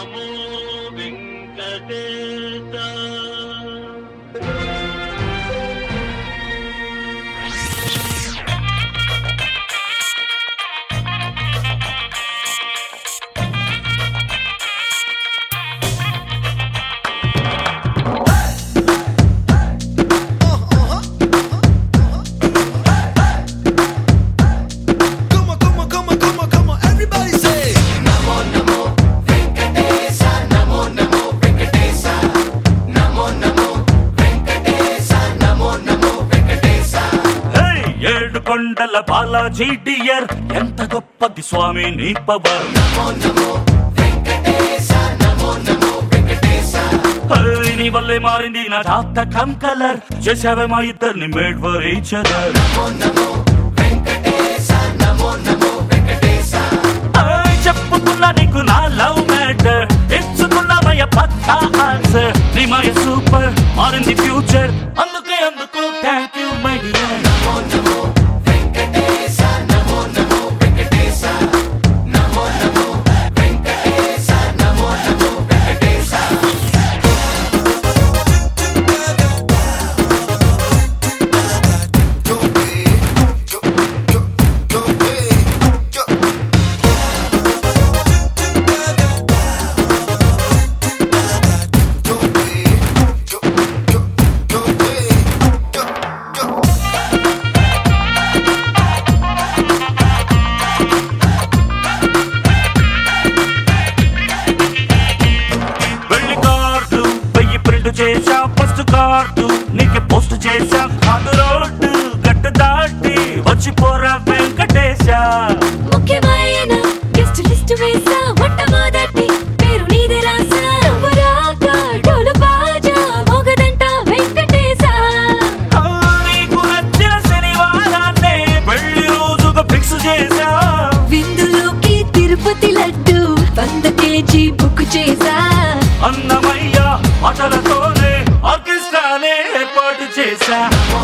నమో Venkatesha Come on, come on, come on, come on, come on, everybody say. ఏయ్, ఏడు కొండల బాలాజీ డియర్ ఎంత గొప్పది స్వామి నీ పవర్ ఏయ్, నీ వల్లే మారింది నా జాతకం కలర్ చేసావే మా ఇద్దరిని మేడ్ ఫర్ ఈచ్ అదర్ చెప్పుకున్నా నీకు నా లవ్ మ్యాటర్ ఇచ్చుకున్నామయ్య పక్కా ఆన్సర్ నీ మయ సూపర్ మారింది ఫ్యూచర్ అందుకే అందుకు thank you my dear Go away, go, go, go away, go. Go away, go, go, go away, go, go. వెళ్ళి కార్డు వెయ్యి ప్రింట్ చేశా ఫస్ట్ కార్డు నీకు పోస్ట్ చేశా కాదు రోడ్డు గట్టు దాటి వచ్చిపోరా వెంకటేశ ముఖ్యమైన గెస్ట్ లిస్ట్ వేసా మొట్టమొదటి పేరు నీదే రాసా నువ్వు రాక డోలు బాజా మోగదంట వెంకటేశా ఆ, నీకు నచ్చిన శనివారాన్నే పెళ్లి రోజుగా ఫిక్స్ చేశా విందులోకి తిరుపతి లడ్డు వంద కేజీ బుక్ చేసా అన్నమయ్య మాటలతోనే ఆర్కెస్ట్రానే ఏర్పాటు చేశా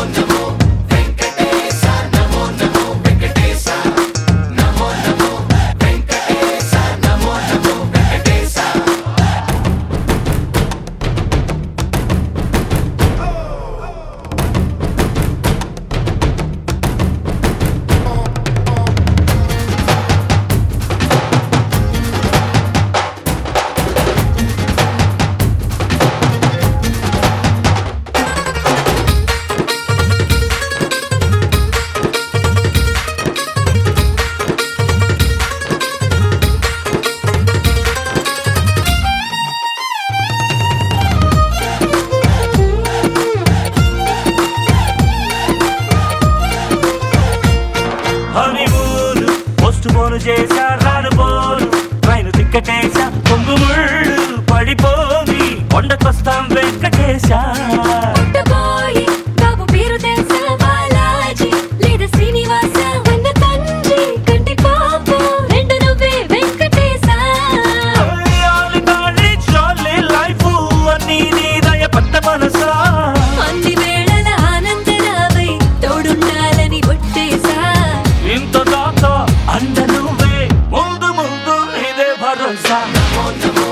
హనీమూన్ పోస్ట్ పోను చేశా రాను పోను ట్రైన్ తిక్కటేశా కొంగు ముళ్ళు పడిపోని కొండకొస్తాం వెంకటేశా పుట్టబోయి బాబు పేరు తెలుసా బాలాజీ లేదా శ్రీనివాస వన్న తండ్రి కంటి పాప రెండు నువ్వే వెంకటేశా అయ్యాలి కాళీ జాలి లైఫ్ అన్నీ నీ దయ పెద్ద మనసా అన్ని వేళల ఆనందరావై తోడుండాలని ఒట్టేసా ఇంత దాకా అండ నువ్వే ముందు ముందు నీదే భరోసా Namo, namo,